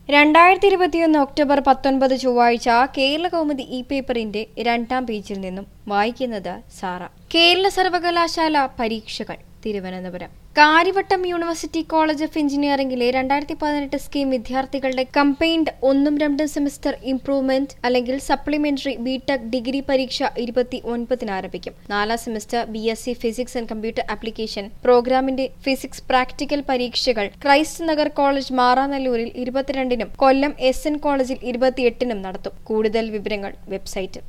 രണ്ടായിരത്തി ഇരുപത്തിയൊന്ന് ഒക്ടോബർ പത്തൊൻപത് ചൊവ്വാഴ്ച കേരള കൗമുദി ഇ പേപ്പറിന്റെ രണ്ടാം പേജിൽ നിന്നും വായിക്കുന്നത് സാറ കേരള സർവകലാശാല പരീക്ഷകൾ Thiruvananthapuram Kariavattom university college of എഞ്ചിനീയറിംഗിലെ രണ്ടായിരത്തി പതിനെട്ട് സ്കീം വിദ്യാർത്ഥികളുടെ കമ്പൈൻഡ് ഒന്നും രണ്ടും സെമസ്റ്റർ ഇംപ്രൂവ്മെന്റ് അല്ലെങ്കിൽ സപ്ലിമെന്ററി ബിടെക് ഡിഗ്രി പരീക്ഷ ഇരുപത്തി ഒൻപതിന് ആരംഭിക്കും നാലാം semester B S C physics and computer application പ്രോഗ്രാമിന്റെ ഫിസിക്സ് പ്രാക്ടിക്കൽ പരീക്ഷകൾ ക്രൈസ്റ്റ് നഗർ കോളേജ് മാറാനല്ലൂരിൽ ഇരുപത്തിരണ്ടിനും കൊല്ലം എസ് എൻ കോളേജിൽ ഇരുപത്തിയെട്ടിനും നടത്തും കൂടുതൽ വിവരങ്ങൾ വെബ്സൈറ്റിൽ